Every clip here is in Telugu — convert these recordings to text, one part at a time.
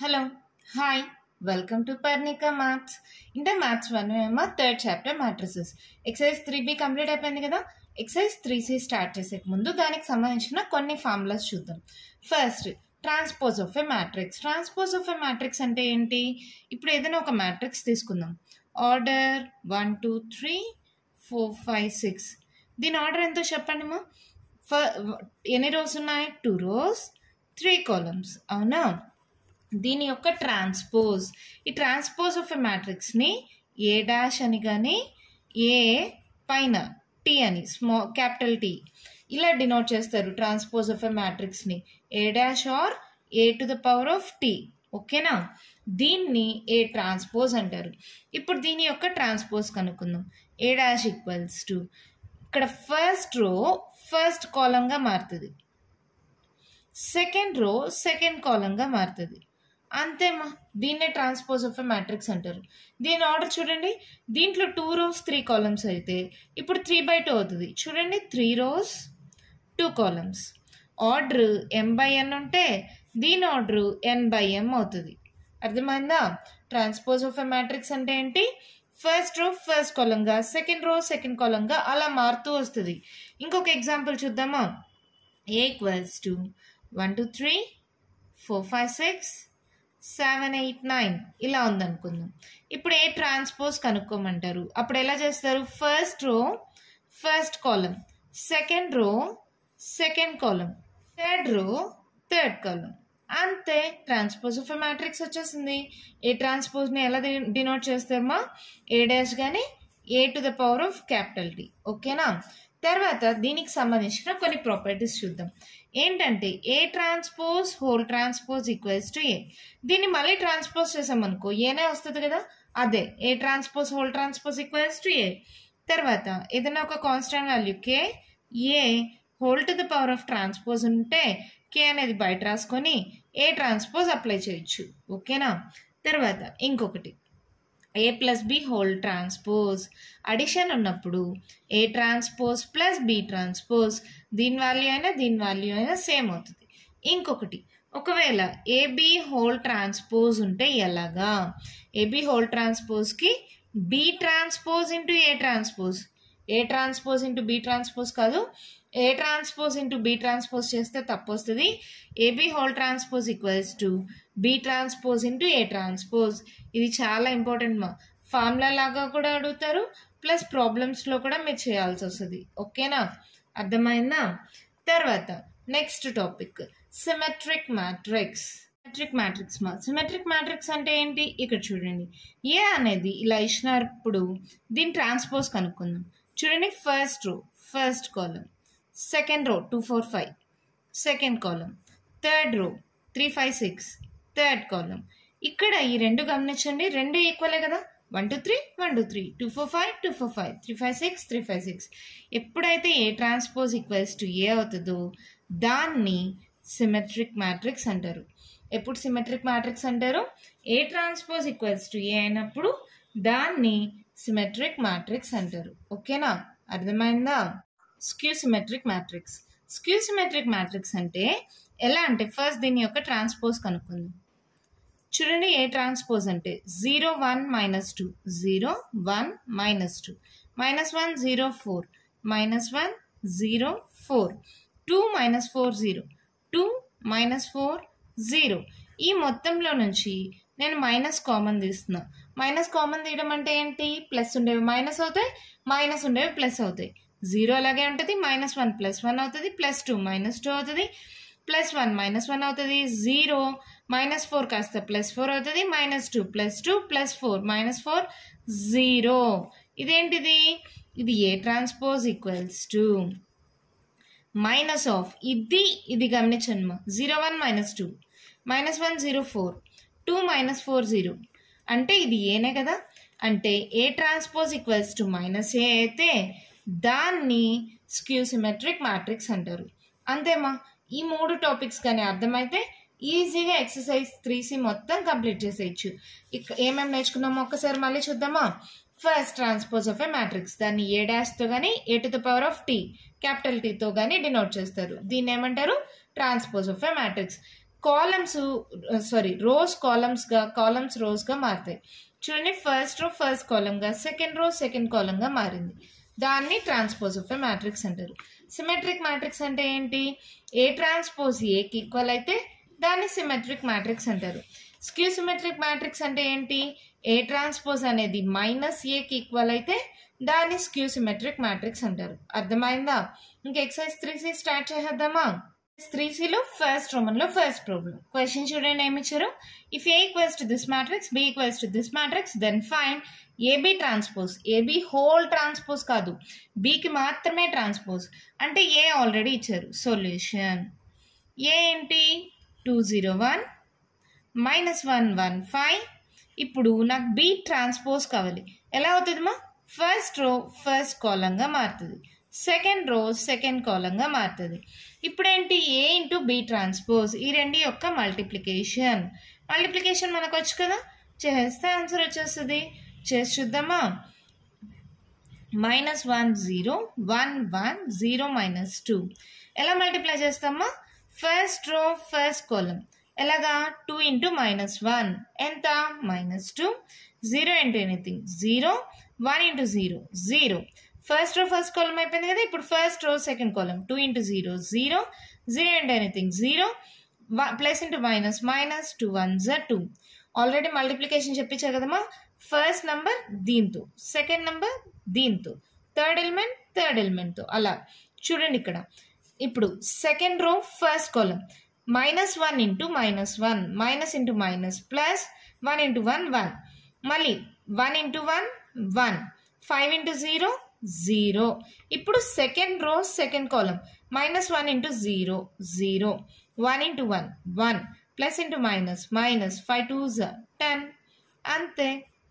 Hello hi welcome to Parnika maths inter maths one ఏమో third chapter matrices exercise three B complete అయిపోయింది కదా ఎక్సైజ్ త్రీ సి స్టార్ట్ చేసే ముందు దానికి సంబంధించిన కొన్ని ఫార్ములాస్ చూద్దాం first transpose of a matrix transpose of a matrix అంటే ఏంటి ఇప్పుడు ఏదైనా ఒక మ్యాట్రిక్స్ తీసుకుందాం order one two three four five six దీని ఆర్డర్ ఎంతో చెప్పండి మా ఫ- ఎన్ని రోస్ ఉన్నాయి టూ రోస్ త్రీ కాలమ్స్ అవునా దీని యొక్క ట్రాన్స్పోజ్ ఈ ట్రాన్స్పోజ్ ఆఫ్ ఎ మ్యాట్రిక్స్ని ఏ డాష్ అని కానీ ఏ పైన టీ అని స్మా క్యాపిటల్ టీ ఇలా డినోట్ చేస్తారు ట్రాన్స్పోజ్ ఆఫ్ ఎ మ్యాట్రిక్స్ని A dash or A to the power of T ఓకేనా దీన్ని ఏ ట్రాన్స్పోజ్ అంటారు ఇప్పుడు దీని యొక్క ట్రాన్స్పోజ్ కనుక్కుందాం ఏ డాష్ ఈక్వల్స్ టు ఇక్కడ ఫస్ట్ రో ఫస్ట్ కాలంగా మారుతుంది సెకండ్ రో సెకండ్ కాలంగా మారుతుంది అంతేమా దీన్నే ట్రాన్స్పోజ్ ఆఫ్ ఎ మ్యాట్రిక్స్ అంటారు దీని ఆర్డర్ చూడండి దీంట్లో టూ రోస్ త్రీ కాలమ్స్ అయితే ఇప్పుడు త్రీ బై టూ అవుతుంది చూడండి three rows two columns order M by N ఉంటే దీని ఆర్డర్ ఎన్ బై ఎం అవుతుంది అర్థమైందా ట్రాన్స్పోజ్ ఆఫ్ ఎ మ్యాట్రిక్స్ అంటే ఏంటి ఫస్ట్ రో ఫస్ట్ కాలంగా సెకండ్ రో సెకండ్ కాలంగా అలా మారుతూ వస్తుంది ఇంకొక ఎగ్జాంపుల్ చూద్దామా A equals to one two three four five six seven eight nine ఇలా ఉందనుకుందాం ఇప్పుడు ఏ ట్రాన్స్పోజ్ కనుక్కోమంటారు అప్పుడు ఎలా చేస్తారు first row first column second row second column third row third column అంతే ట్రాన్స్పోజ్ ఆఫ్ ఎ మ్యాట్రిక్స్ వచ్చేసింది ఏ ట్రాన్స్పోజ్ని ఎలా డినోట్ చేస్తామా ఏ డాష్ కానీ A to the power of capital T ఓకేనా తర్వాత దీనికి సంబంధించిన కొన్ని ప్రాపర్టీస్ చూద్దాం ఏంటంటే A transpose whole transpose equals to A దీన్ని మళ్ళీ ట్రాన్స్పోజ్ చేసామనుకో ఏనే వస్తుంది కదా అదే A transpose whole transpose equals to A తర్వాత ఏదైనా ఒక constant value K A whole to the power of transpose ఉంటే కే అనేది బయట రాసుకొని ఏ ట్రాన్స్పోజ్ అప్లై చేయొచ్చు ఓకేనా తర్వాత ఇంకొకటి A plus B whole transpose addition ఉన్నప్పుడు A transpose plus B transpose దీని వాల్యూ అయినా దీని వాల్యూ అయినా సేమ్ అవుతుంది ఇంకొకటి ఒకవేళ ఏబి హోల్ ట్రాన్స్పోజ్ ఉంటే ఎలాగా ఏబి హోల్ ట్రాన్స్పోజ్కి B transpose into A transpose A transpose into B transpose కాదు A transpose into B transpose చేస్తే తప్పు వస్తుంది AB whole transpose equals to B transpose into A transpose ఇది చాలా ఇంపార్టెంట్ మా ఫార్ములా లాగా కూడా అడుగుతారు ప్లస్ ప్రాబ్లమ్స్లో కూడా మీరు చేయాల్సి వస్తుంది ఓకేనా అర్థమైందా తర్వాత next topic symmetric matrix symmetric matrix మా సిమెట్రిక్ మ్యాట్రిక్స్ అంటే ఏంటి ఇక్కడ చూడండి ఏ అనేది ఇలా ఇచ్చినప్పుడు దీని ట్రాన్స్పోజ్ కనుక్కుందాం చూడండి first row first column second row two four five second column third row three five six third column ఇక్కడ ఈ రెండు గమనించండి రెండు ఈక్వలే కదా one two three one two three two four five two four five three five six three five six ఎప్పుడైతే A transpose equals to A అవుతుందో దాన్ని సిమెట్రిక్ మ్యాట్రిక్స్ అంటారు ఎప్పుడు సిమెట్రిక్ మ్యాట్రిక్స్ అంటారు A transpose equals to A అయినప్పుడు దాన్ని సిమెట్రిక్ మ్యాట్రిక్స్ అంటారు ఓకేనా అర్థమైందా skew symmetric matrix skew symmetric matrix అంటే ఎలా అంటే ఫస్ట్ దీని యొక్క ట్రాన్స్పోజ్ కనుక్కుందాం చూడండి ఏ ట్రాన్స్పోజ్ అంటే zero one minus two zero one minus two minus one zero four minus one zero four two minus four zero two minus four zero ఈ మొత్తంలో నుంచి నేను మైనస్ కామన్ తీస్తున్నా మైనస్ కామన్ తీయడం అంటే ఏంటి ప్లస్ ఉండేవి మైనస్ అవుతాయి మైనస్ ఉండేవి ప్లస్ అవుతాయి జీరో అలాగే ఉంటుంది మైనస్ వన్ ప్లస్ వన్ అవుతుంది ప్లస్ టూ మైనస్ టూ అవుతుంది ప్లస్ వన్ మైనస్ వన్ అవుతుంది జీరో మైనస్ ఫోర్ కాస్త ప్లస్ ఫోర్ అవుతుంది minus two plus two plus four minus four zero ఇదేంటిది ఇది A transpose equals to minus of ఇది ఇది గమనించండి మా zero one minus two minus one zero four two minus four zero అంటే ఇది ఏనే కదా అంటే A transpose equals to minus ఏ అయితే దాన్ని స్క్యూ సిమెట్రిక్ మ్యాట్రిక్స్ అంటారు అంతేమా ఈ మూడు టాపిక్స్ కానీ అర్థమైతే ఈజీగా ఎక్సర్సైజ్ త్రీ సి మొత్తం కంప్లీట్ చేసేయచ్చు ఇక ఏమేమి నేర్చుకున్నామో ఒక్కసారి మళ్ళీ చూద్దామా first transpose of a matrix దాన్ని ఏ డాష్తో కానీ A to the power of T capital టీతో కానీ డినోట్ చేస్తారు దీన్ని ఏమంటారు transpose of a matrix columns sorry rows కాలమ్స్గా కాలమ్స్ రోస్గా మారుతాయి చూడండి ఫస్ట్ రో ఫస్ట్ కాలంగా సెకండ్ రో సెకండ్ కాలంగా మారింది దాన్ని ట్రాన్స్పోజ్ ఆఫ్ ఎ మ్యాట్రిక్స్ అంటారు సిమెట్రిక్ మ్యాట్రిక్స్ అంటే ఏంటి ఏ ట్రాన్స్పోజ్ ఏకి ఈక్వల్ అయితే దాన్ని సిమెట్రిక్ మ్యాట్రిక్స్ అంటారు స్క్యూ సిమెట్రిక్ మ్యాట్రిక్స్ అంటే ఏంటి ఏ ట్రాన్స్పోజ్ అనేది మైనస్ ఏకి ఈక్వల్ అయితే దాన్ని స్క్యూ సిమెట్రిక్ మ్యాట్రిక్స్ అంటారు అర్థమైందా ఇంకా ఎక్సైజ్ త్రీ సి స్టార్ట్ చేసేద్దామా త్రీ సిలో ఫస్ట్ రోమన్ లో ఫస్ట్ ప్రాబ్లం క్వశ్చన్ చూడండి ఏమి ఇచ్చారు if A equals to this matrix B equals to this matrix then fine AB transpose A B whole transpose కాదు బికి మాత్రమే ట్రాన్స్పోజ్ అంటే ఏ ఆల్రెడీ ఇచ్చారు సొల్యూషన్ ఏ ఏంటి two zero one minus one one five ఇప్పుడు నాకు బి ట్రాన్స్పోజ్ కావాలి ఎలా అవుతుంది మా ఫస్ట్ రో ఫస్ట్ కాలంగా మారుతుంది సెకండ్ రో సెకండ్ కాలంగా మారుతుంది ఇప్పుడేంటి ఏ ఇంటూ బి ట్రాన్స్పోజ్ ఈ రెండు యొక్క మల్టిప్లికేషన్ మల్టిప్లికేషన్ మనకు వచ్చు కదా చేస్తే ఆన్సర్ వచ్చేస్తుంది చేసి చూద్దామా minus one zero one one zero minus two ఎలా మల్టిప్లై చేస్తామా ఫస్ట్ రో ఫస్ట్ కాలం ఎలాగా టూ ఇంటూ మైనస్ వన్ ఎంత minus two zero into anything zero one into zero zero first row first column అయిపోయింది కదా ఇప్పుడు first row second column two into zero zero zero into anything zero plus into minus minus two one జ టూ ఆల్రెడీ మల్టిప్లికేషన్ చెప్పించా కదమ్మా ఫస్ట్ నంబర్ దీంతో సెకండ్ నంబర్ దీంతో థర్డ్ ఎలిమెంట్ థర్డ్ ఎలిమెంట్తో అలా చూడండి ఇక్కడ ఇప్పుడు second row first column minus one into minus one minus into minus plus one into one one మళ్ళీ one into one one five into zero zero ఇప్పుడు second row second column minus one into zero zero one into one one plus into minus minus five two జ టెన్ అంతే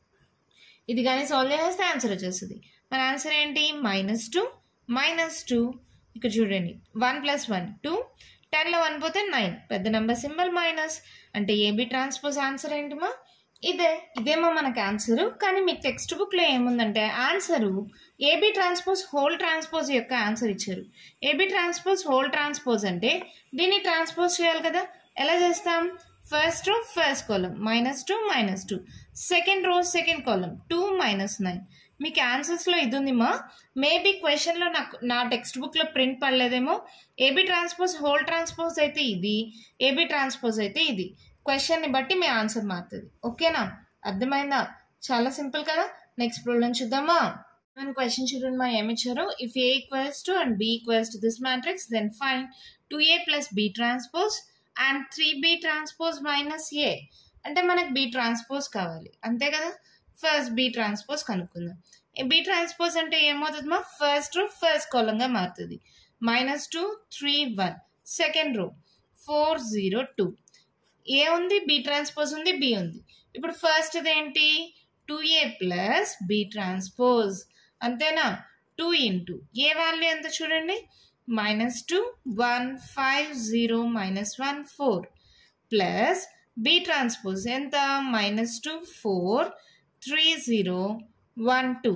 ఇది కానీ సాల్వ్ చేస్తే ఆన్సర్ వచ్చేస్తుంది మన ఆన్సర్ ఏంటి మైనస్ టూ మైనస్ టూ ఇక్కడ చూడండి వన్ ప్లస్ వన్ టూ టెన్లో వన్ పోతే నైన్ పెద్ద నెంబర్ సింబల్ మైనస్ అంటే ఏబి ట్రాన్స్పోజ్ ఆన్సర్ ఏంటిమా ఇదే ఇదేమో మనకు ఆన్సర్ కానీ మీకు టెక్స్ట్ బుక్లో ఏముందంటే answer A B transpose whole transpose యొక్క ఆన్సర్ ఇచ్చారు ఏబి ట్రాన్స్పోజ్ హోల్ ట్రాన్స్పోజ్ అంటే దీన్ని ట్రాన్స్పోజ్ చేయాలి కదా ఎలా చేస్తాం first row first column minus two minus two second row second column two minus nine మీకు ఆన్సర్స్లో ఇది ఉందిమా మేబీ క్వశ్చన్లో నాకు నా టెక్స్ట్ బుక్లో ప్రింట్ పడలేదేమో ఏబీ ట్రాన్స్పోజ్ హోల్ ట్రాన్స్పోజ్ అయితే ఇది ఏబీ ట్రాన్స్పోజ్ అయితే ఇది క్వశ్చన్ని బట్టి మీ ఆన్సర్ మారుతుంది ఓకేనా అర్థమైందా చాలా సింపుల్ కదా నెక్స్ట్ ప్రాబ్లం చూద్దామా మన క్వశ్చన్ చూడండి మా ఏమి ఇచ్చారు if A equals to and B equals to this matrix then find two A plus B transpose and three B transpose minus A అంటే మనకు బి ట్రాన్స్పోజ్ కావాలి అంతే కదా ఫస్ట్ బి ట్రాన్స్పోజ్ కనుక్కుందాం బి ట్రాన్స్పోజ్ అంటే ఏమవుతుంది మా ఫస్ట్ రో ఫస్ట్ కాలంగా మారుతుంది minus two three one second row four zero two A ఉంది బి ట్రాన్స్పోజ్ ఉంది బి ఉంది ఇప్పుడు ఫస్ట్ ఏంటి two A plus B transpose అంతేనా టూ ఇంటూ ఏ వాల్యూ ఎంత చూడండి minus two one five zero minus one four plus B transpose ఎంత minus two four three zero one two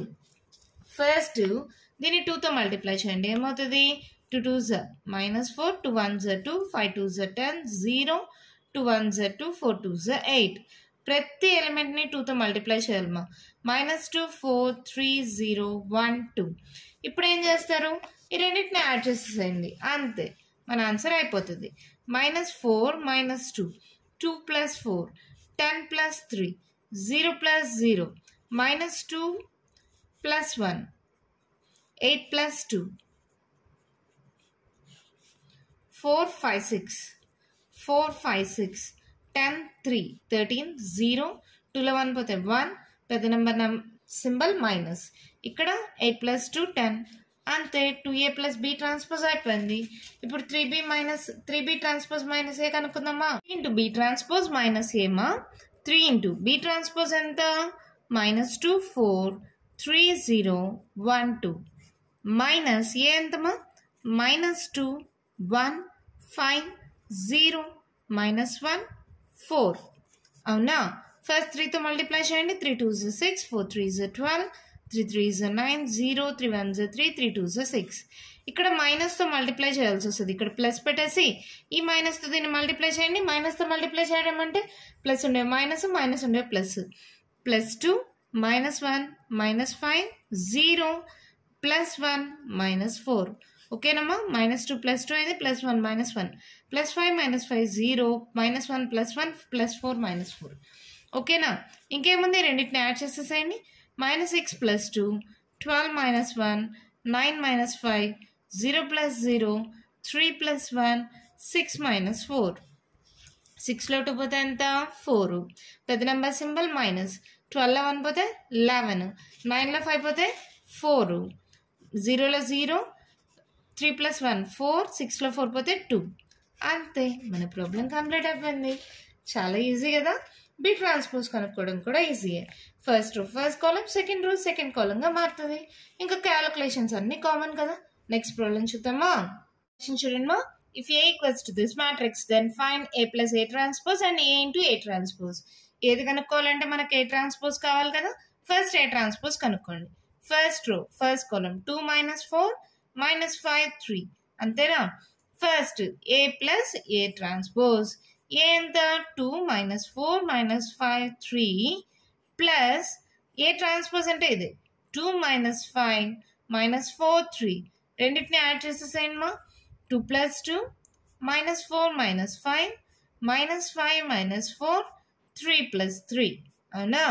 first దీన్ని టూతో మల్టిప్లై చేయండి ఏమవుతుంది టూ టూ జ మైనస్ ఫోర్ టూ వన్ జ టూ ఫైవ్ టూ జ టెన్ జీరో టూ వన్ జ టూ ఫోర్ టూ జ ఎయిట్ ప్రతి ఎలిమెంట్ని టూతో మల్టిప్లై చేయాలమ్మా minus two four three zero one two ఇప్పుడు ఏం చేస్తారు ఈ రెండింటిని యాడ్ చేసేసేయండి అంతే మన ఆన్సర్ అయిపోతుంది minus four minus two two plus four ten plus three zero plus zero minus two plus one eight plus two four five six four five six ten three thirteen zero టూలో వన్ పోతే వన్ పెద్ద నెంబర్ నం సింబల్ మైనస్ ఇక్కడ ఎయిట్ ప్లస్ టూ టెన్ అంతే two A plus B transpose అయిపోయింది ఇప్పుడు three B minus three B transpose minus A కనుక్కుందామా ఇంటూ బి ట్రాన్స్పోజ్ మైనస్ ఏమా త్రీ ఇంటూ బి ట్రాన్స్పోజ్ ఎంత minus two four three zero one two minus A ఎంతమా minus two one five zero minus one four అవునా ఫస్ట్ త్రీతో మల్టిప్లై చేయండి త్రీ టూ జీ సిక్స్ ఫోర్ త్రీ జీ ట్వెల్వ్ త్రీ త్రీ జ నైన్ జీరో త్రీ వన్ జ త్రీ త్రీ టూ జ సిక్స్ ఇక్కడ మైనస్తో మల్టిప్లై చేయాల్సి వస్తుంది ఇక్కడ ప్లస్ పెట్టేసి ఈ మైనస్తో దీన్ని మల్టిప్లై చేయండి మైనస్తో మల్టిప్లై చేయడం అంటే ప్లస్ ఉండే మైనస్ మైనస్ ఉండే plus plus two minus one minus five zero plus one minus four ఓకేనమ్మా మైనస్ టూ ప్లస్ టూ అయింది plus one minus one plus five minus five zero minus one plus one plus four minus four ఓకేనా ఇంకేముంది రెండింటిని యాడ్ చేసేసేయండి minus six plus two twelve minus one nine minus five zero plus zero three plus one six minus four సిక్స్లో టూ పోతే ఎంత ఫోర్ పెద్ద నెంబర్ సింబల్ మైనస్ ట్వెల్వ్లో వన్ పోతే లెవెన్ నైన్లో ఫైవ్ పోతే ఫోర్ జీరోలో zero three plus one four సిక్స్లో ఫోర్ పోతే టూ అంతే మన ప్రాబ్లం కంప్లీట్ అయిపోయింది చాలా ఈజీ కదా బి ట్రాన్స్పోజ్ కనుక్కోవడం కూడా ఈజీయే first row first column second row second కాలంగా మారుతుంది ఇంకా క్యాలిక్యులేషన్స్ అన్నీ కామన్ కదా నెక్స్ట్ ప్రాబ్లం చూద్దామా క్వశ్చన్ చూడండి if A equals to this matrix then find A plus A transpose and A into A transpose ఏది కనుక్కోవాలంటే మనకి ఏ ట్రాన్స్పోజ్ కావాలి కదా ఫస్ట్ ఏ ట్రాన్స్పోజ్ కనుక్కోండి first row first column two minus four minus five three అంతేనా first A plus A transpose A ఎంత two minus four minus five three plus A transpose అంటే ఇది two minus five minus four three రెండింటిని యాడ్ చేసేసేయండి మా two plus two minus four minus five minus five minus four three plus three అవునా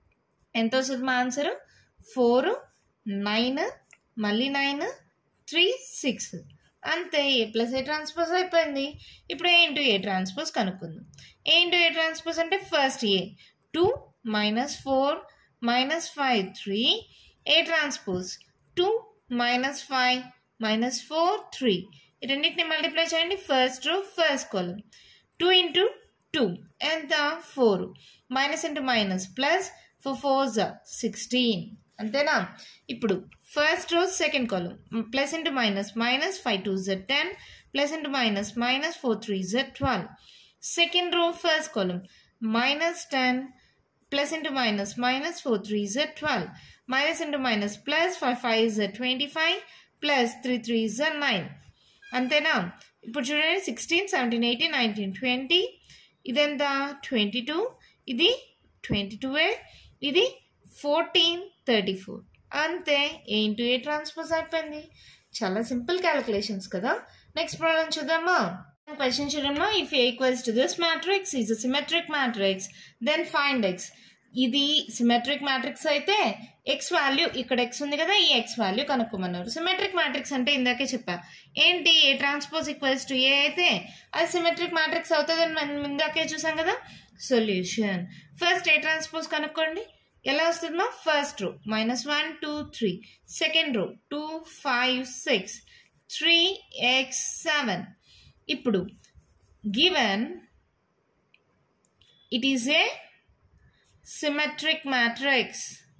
ఎంత వస్తుంది మా ఆన్సరు ఫోర్ నైన్ మళ్ళీ నైన్ త్రీ సిక్స్ అంతే ఏ ప్లస్ ఏ ట్రాన్స్పోజ్ అయిపోయింది ఇప్పుడు ఏ ఇంటూ ఏ ట్రాన్స్పోజ్ కనుక్కుందాం ఏ ఇంటూ ఏ ట్రాన్స్పోజ్ అంటే first A two minus four minus five three A transpose two minus five minus four three రెండింటిని మల్టిప్లై చేయండి first row first column two into two ఎంత four minus into minus plus four four జా సిక్స్టీన్ అంతేనా ఇప్పుడు first row second column plus into minus minus five two జెడ్ ten plus into minus minus four three జెడ్ twelve second row first column minus ten plus into minus minus four three జెడ్ twelve minus into minus plus five five జెడ్ twenty five plus three three జెడ్ నైన్ అంతేనా ఇప్పుడు చూడండి sixteen seventeen eighteen nineteen twenty ఇదెంత ట్వంటీ టూ ఇది ట్వంటీ టూ ఇది ఫోర్టీన్ థర్టీ ఫోర్ అంతే ఏ ఇంటూ ఏ ట్రాన్స్పోజ్ అయిపోయింది చాలా సింపుల్ క్యాలిక్యులేషన్స్ కదా నెక్స్ట్ ప్రాబ్లం చూద్దామా క్వశ్చన్ చూడమ్మా if A equals to this matrix is symmetric matrix then find X ఇది సిమెట్రిక్ మ్యాట్రిక్స్ అయితే ఎక్స్ వాల్యూ ఇక్కడ ఎక్స్ ఉంది కదా ఈ ఎక్స్ వాల్యూ కనుక్కోమన్నారు సిమెట్రిక్ మ్యాట్రిక్స్ అంటే ఇందాకే చెప్పా ఏంటి A transpose equals to A అయితే అది సిమెట్రిక్ మ్యాట్రిక్స్ అవుతుందని మనం ఇందాకే చూసాం కదా సొల్యూషన్ ఫస్ట్ ఏ ట్రాన్స్పోజ్ కనుక్కోండి ఎలా వస్తుందమ్మా first row minus one two three second row two five six three X seven ఇప్పుడు given it is A symmetric matrix.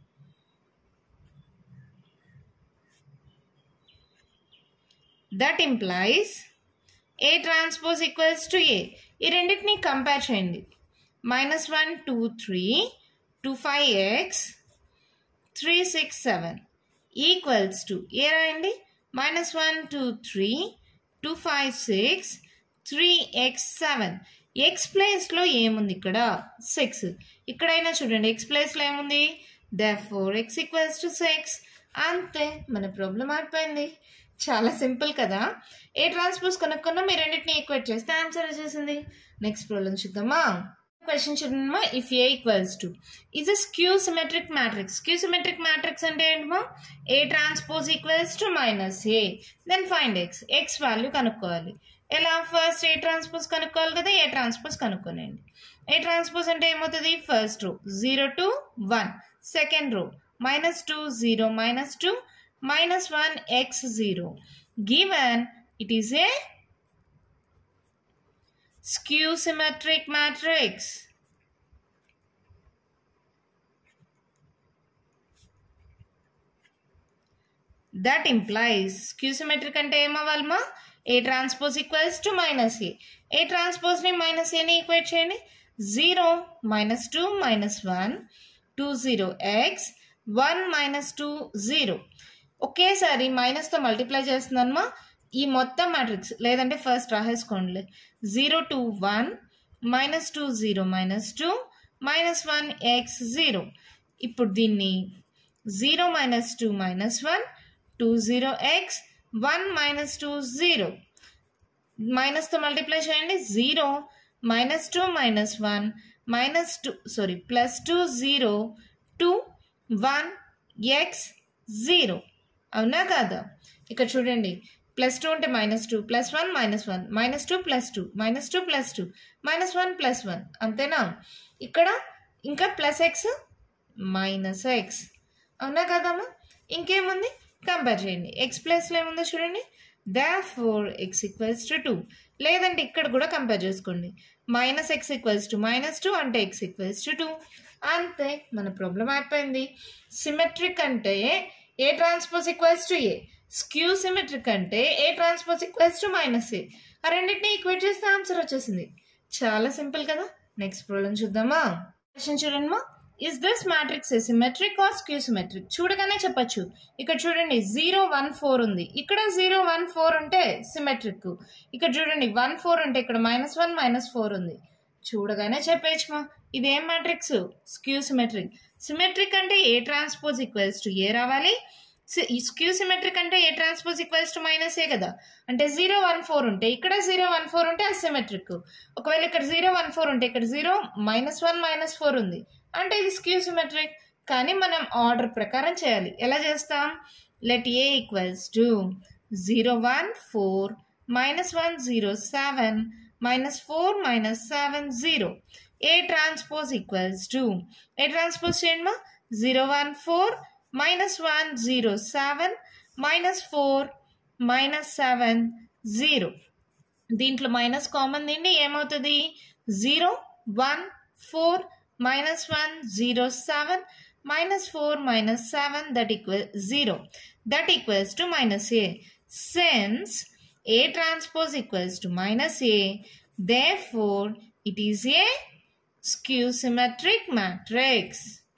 That implies A transpose equals to A. ఈ రెండింటిని కంపేర్ చేయండి minus one two three two five X three six seven equals to A రాయండి minus one two three two five six three X seven X ప్లేస్లో ఏముంది ఇక్కడ సిక్స్ ఇక్కడైనా చూడండి ఎక్స్ ప్లేస్లో ఏముంది ద four X equals to six అంతే మన ప్రాబ్లం అయిపోయింది చాలా సింపుల్ కదా ఏ ట్రాన్స్పోజ్ కనుక్కున్నా మీరు రెండింటిని ఈక్వేట్ చేస్తే ఆన్సర్ వచ్చేసింది నెక్స్ట్ ప్రాబ్లం చూద్దామా క్వశ్చన్ చూడమ్మా if A equals to is a skew symmetric matrix skew symmetric matrix అంటే ఏంటమ్మా A transpose equals to minus A then find X X value కనుక్కోవాలి ఎలా ఫస్ట్ ఏ ట్రాన్స్పోజ్ కనుక్కోవాలి కదా ఏ ట్రాన్స్పోజ్ కనుక్కోనండి ఏ ట్రాన్స్పోజ్ అంటే ఏమవుతుంది first row zero two one second row minus two zero minus two minus one X zero given it is a skew symmetric matrix. That implies skew symmetric అంటే ఏమవ్వాలమ్మా A transpose equals to minus A A ట్రాన్స్పోజ్ని మైనస్ ఏని ఈక్వేట్ చేయండి zero minus two minus one two zero X one minus two zero ఒకేసారి మైనస్తో మల్టిప్లై చేస్తున్నానమ్మా ఈ మొత్తం మ్యాట్రిక్స్ లేదంటే ఫస్ట్ రాసేసుకోండి zero two one minus two zero minus two minus one X zero ఇప్పుడు దీన్ని zero minus two minus one two zero X one minus two zero మైనస్తో మల్టిప్లై చేయండి zero minus two minus one minus two sorry plus two zero two one X zero అవునా కాదా ఇక్కడ చూడండి ప్లస్ టూ ఉంటే minus two plus one minus one minus two plus two minus two plus two minus one plus one అంతేనా ఇక్కడ ఇంకా ప్లస్ ఎక్స్ మైనస్ ఎక్స్ అవునా కదమ్మా ఇంకేముంది కంపేర్ చేయండి ఎక్స్ ప్లస్లో ఏముందో చూడండి దా four X equals to two లేదంటే ఇక్కడ కూడా కంపేర్ చేసుకోండి minus X equals to minus two అంటే ఎక్స్ ఈక్వల్స్ టు టూ అంతే మన ప్రాబ్లం అయిపోయింది సిమెట్రిక్ అంటే A transpose equals to A skew symmetric అంటే A transpose equals to minus A ఆ రెండింటిని ఈక్వేట్ చేస్తే ఆన్సర్ వచ్చేసింది చాలా సింపుల్ కదా నెక్స్ట్ ప్రాబ్లం చూద్దామా క్వశ్చన్ చూడండి is this matrix symmetric or skew symmetric చూడగానే చెప్పొచ్చు ఇక్కడ చూడండి జీరో వన్ ఫోర్ ఉంది ఇక్కడ జీరో వన్ ఫోర్ ఉంటే సిమెట్రిక్ ఇక్కడ చూడండి వన్ ఫోర్ ఉంటే ఇక్కడ మైనస్ వన్ మైనస్ ఫోర్ ఉంది చూడగానే చెప్పేయచ్చుమా ఇదేం మ్యాట్రిక్స్ స్క్యూ సిమెట్రిక్ సిమెట్రిక్ అంటే A transpose equals to A రావాలి స్క్యూ సిమెట్రిక్ అంటే A transpose equals to minus A కదా అంటే జీరో వన్ ఫోర్ ఉంటే ఇక్కడ జీరో వన్ ఫోర్ ఉంటే అసిమెట్రిక్ ఒకవేళ ఇక్కడ జీరో వన్ ఫోర్ ఉంటే ఇక్కడ zero minus one minus four ఉంది అంటే ఇది స్క్యూ సిమెట్రిక్ కానీ మనం ఆర్డర్ ప్రకారం చేయాలి ఎలా చేస్తాం let A equals to zero one four minus one zero seven minus four minus seven zero A transpose equals to A transpose చేయండి మా zero one four minus one zero seven minus four minus seven zero దీంట్లో మైనస్ కామన్ తిండి ఏమవుతుంది zero one four minus 1 0 7 minus 4 minus 7 that equal 0 that equals to minus a since a transpose equals to minus a therefore it is a skew symmetric matrix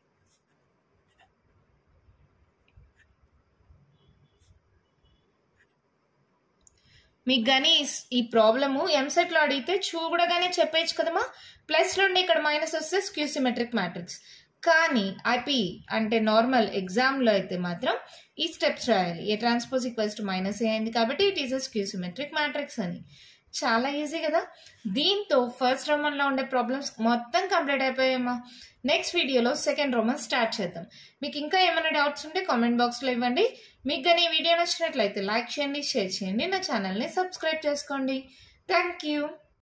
మీకు కానీ ఈ ప్రాబ్లము ఎంసెట్లో అడిగితే చూడగానే చెప్పేయచ్చు కదమ్మా ప్లస్ నుండి ఇక్కడ మైనస్ వస్తే స్క్యూ సిమెట్రిక్ మ్యాట్రిక్స్ కానీ ఐపీ అంటే నార్మల్ ఎగ్జామ్లో అయితే మాత్రం ఈ స్టెప్స్ రాయాలి A transpose equals to minus A అయింది కాబట్టి it is a skew symmetric matrix అని చాలా ఈజీ కదా దీంతో ఫస్ట్ రోమన్లో ఉండే ప్రాబ్లమ్స్ మొత్తం కంప్లీట్ అయిపోయామా నెక్స్ట్ వీడియోలో సెకండ్ రోమన్ స్టార్ట్ చేద్దాం మీకు ఇంకా ఏమైనా డౌట్స్ ఉంటే కామెంట్ బాక్స్లో ఇవ్వండి మీకు కానీ ఈ వీడియో నచ్చినట్లయితే లైక్ చేయండి షేర్ చేయండి నా ఛానల్ని సబ్స్క్రైబ్ చేసుకోండి థ్యాంక్ యూ